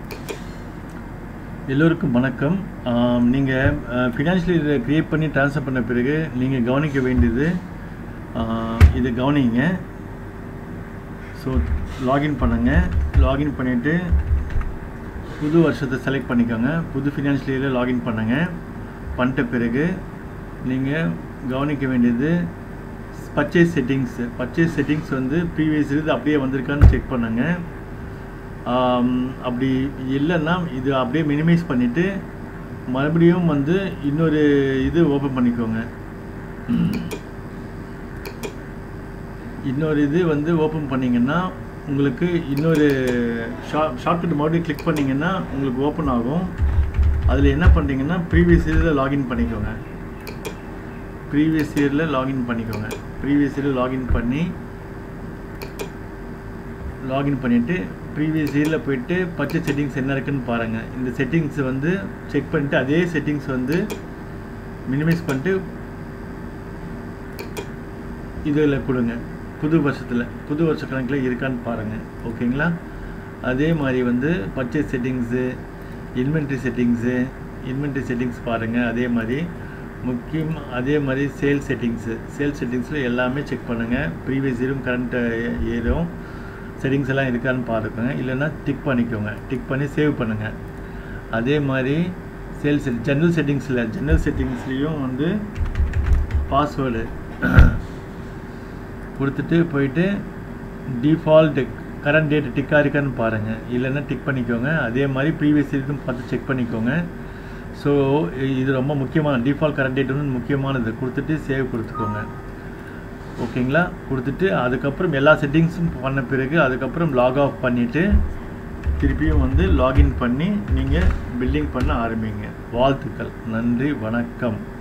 எல்லோருக்கும் வணக்கம் நீங்கள் ஃபினான்ஷியல் இயர் க்ரியேட் பண்ணி ட்ரான்ஸ்ஃபர் பண்ண பிறகு நீங்கள் கவனிக்க வேண்டியது ஆஹ், இது கவனிங்க ஸோ லாகின் பண்ணுங்கள் லாகின் பண்ணிவிட்டு புது வருஷத்தை செலக்ட் பண்ணிக்கோங்க புது ஃபினான்ஷியல் இயரில் லாகின் பண்ணுங்கள் பண்ணிட்ட பிறகு நீங்கள் கவனிக்க வேண்டியது பர்ச்சேஸ் செட்டிங்ஸ் பர்ச்சேஸ் செட்டிங்ஸ் வந்து ப்ரீவியஸ் இது அப்படியே வந்திருக்கான்னு செக் பண்ணுங்கள் ஆம், அப்படி இல்லைன்னா இது அப்படியே மினிமைஸ் பண்ணிவிட்டு மறுபடியும் வந்து இன்னொரு இது ஓப்பன் பண்ணிக்கோங்க இன்னொரு இது வந்து ஓப்பன் பண்ணிங்கன்னா உங்களுக்கு இன்னொரு ஷார்ட் ஷார்ட்கட் மறுபடியும் கிளிக் பண்ணிங்கன்னா உங்களுக்கு ஓப்பன் ஆகும் அதில் என்ன பண்ணுறீங்கன்னா ப்ரீவியஸ் இயரில் லாகின் பண்ணிக்கோங்க ப்ரீவியஸ் இயரில் லாகின் பண்ணிக்கோங்க ப்ரீவியஸ் இயரில் லாகின் பண்ணி லாகின் பண்ணிவிட்டு ப்ரீவியஸ் இயரில் போயிட்டு பர்ச்சேஸ் செட்டிங்ஸ் என்ன இருக்குன்னு பாருங்கள் இந்த செட்டிங்ஸ் வந்து செக் பண்ணிட்டு அதே செட்டிங்ஸ் வந்து மினிமைஸ் பண்ணிட்டு இதில் கொடுங்க புது வருஷத்தில் புது வருஷ கணக்கில் இருக்கான்னு பாருங்கள் ஓகேங்களா அதே மாதிரி வந்து purchase settings inventory settings inventory settings பாருங்கள் அதே மாதிரி முக்கியம் அதே மாதிரி சேல் செட்டிங்ஸு சேல் செட்டிங்ஸில் எல்லாமே செக் பண்ணுங்கள் ப்ரீவியஸ் இயரும் கரண்ட் இயரும் செட்டிங்ஸ் எல்லாம் இருக்கான்னு பாருங்க இல்லைன்னா டிக் பண்ணிக்கோங்க டிக் பண்ணி சேவ் பண்ணுங்கள் அதே மாதிரி சேல் செட் ஜென்ரல் செட்டிங்ஸில் ஜென்ரல் செட்டிங்ஸ்லேயும் வந்து பாஸ்வேர்டு கொடுத்துட்டு போயிட்டு டிஃபால்ட் கரண்ட் டேட் டிக்காக இருக்கான்னு பாருங்கள் இல்லைன்னா டிக் பண்ணிக்கோங்க அதே மாதிரி ப்ரீவியஸ் இதுக்கும் பார்த்து செக் பண்ணிக்கோங்க ஸோ இது ரொம்ப முக்கியமான டிஃபால்ட் கரண்ட் டேட் வந்து முக்கியமானது கொடுத்துட்டு சேவ் கொடுத்துக்கோங்க ஓகேங்களா கொடுத்துட்டு அதுக்கப்புறம் எல்லா செட்டிங்ஸும் பண்ண பிறகு அதுக்கப்புறம் லாக் ஆஃப் பண்ணிவிட்டு திருப்பியும் வந்து லாகின் பண்ணி நீங்கள் பில்லிங் பண்ண ஆரம்பிங்க வாழ்த்துக்கள் நன்றி வணக்கம்